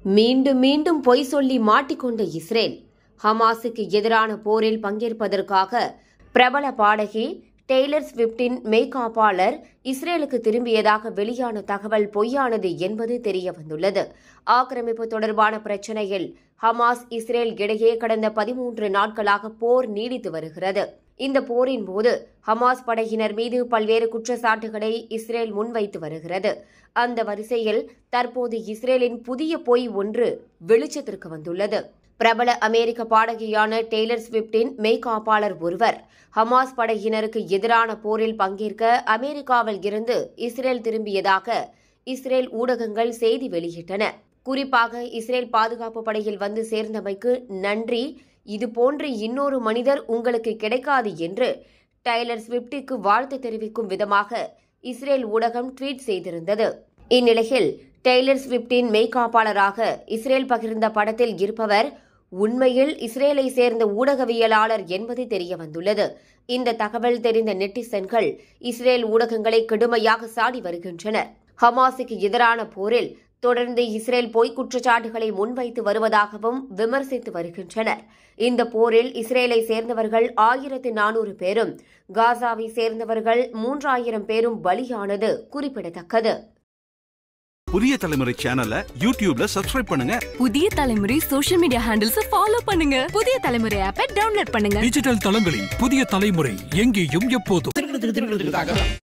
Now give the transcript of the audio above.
மீண்டும் மீண்டும் பொய் சொல்லி மாட்டிக்கொண்ட இஸ்ரேல் ஹமாஸுக்கு எதிரான போரில் பங்கேற்பதற்காக பிரபல பாடகி டெய்லர் ஸ்விஃப்டின் மெய்காப்பாளர் இஸ்ரேலுக்கு திரும்பியதாக வெளியான தகவல் பொய்யானது என்பது தெரியவந்துள்ளது ஆக்கிரமிப்பு தொடர்பான பிரச்சனையில் ஹமாஸ் இஸ்ரேல் இடையே கடந்த பதிமூன்று நாட்களாக போர் நீடித்து வருகிறது இந்த போரின் போது ஹமாஸ் படையினர் மீது பல்வேறு குற்றச்சாட்டுகளை இஸ்ரேல் முன்வைத்து வருகிறது அந்த வரிசையில் தற்போது இஸ்ரேலின் புதிய பொய் ஒன்று வெளிச்சத்திற்கு வந்துள்ளது பிரபல அமெரிக்க பாடகியான டெய்லர் ஸ்விஃப்டின் மெய்காப்பாளர் ஒருவர் ஹமாஸ் படையினருக்கு எதிரான போரில் பங்கேற்க அமெரிக்காவில் இருந்து இஸ்ரேல் திரும்பியதாக இஸ்ரேல் ஊடகங்கள் செய்தி வெளியிட்டன குறிப்பாக இஸ்ரேல் பாதுகாப்பு படையில் வந்து சேர்ந்தமைக்கு நன்றி இதுபோன்ற இன்னொரு மனிதர் உங்களுக்கு கிடைக்காது என்று டைலர் ஸ்விஃப்டிற்கு வாழ்த்து தெரிவிக்கும் விதமாக இஸ்ரேல் ஊடகம் ட்வீட் செய்திருந்தது இந்நிலையில் டெய்லர் ஸ்விஃப்டின் மெய்காப்பாளராக இஸ்ரேல் பகிர்ந்த படத்தில் இருப்பவர் உண்மையில் இஸ்ரேலை சேர்ந்த ஊடகவியலாளர் என்பது தெரியவந்துள்ளது இந்த தகவல் தெரிந்த நெட்டிசன்கள் இஸ்ரேல் ஊடகங்களை கடுமையாக சாடி வருகின்றனர் ஹமாஸுக்கு எதிரான போரில் தொடர்ந்து இஸ்ரேல் பொய்க் குற்றச்சாட்டுகளை முன்வைத்து வருவதாகவும் விமர்சித்து வருகின்றனர் இந்த போரில் இஸ்ரேலை சேர்ந்தவர்கள் ஆயிரத்து நானூறு பேரும் காசாவை சேர்ந்தவர்கள் மூன்றாயிரம் பேரும் பலியானது குறிப்பிடத்தக்கது புதிய தலைமுறை சேனலை யூடியூப்ல சப்ஸ்கிரைப் பண்ணுங்க புதிய தலைமுறை சோஷியல் மீடியா ஹேண்டில்ஸ் ஃபாலோ பண்ணுங்க புதிய தலைமுறை ஆப்பை டவுன்லோட் பண்ணுங்க டிஜிட்டல் தளங்களில் புதிய தலைமுறை எங்கேயும் எப்போதும்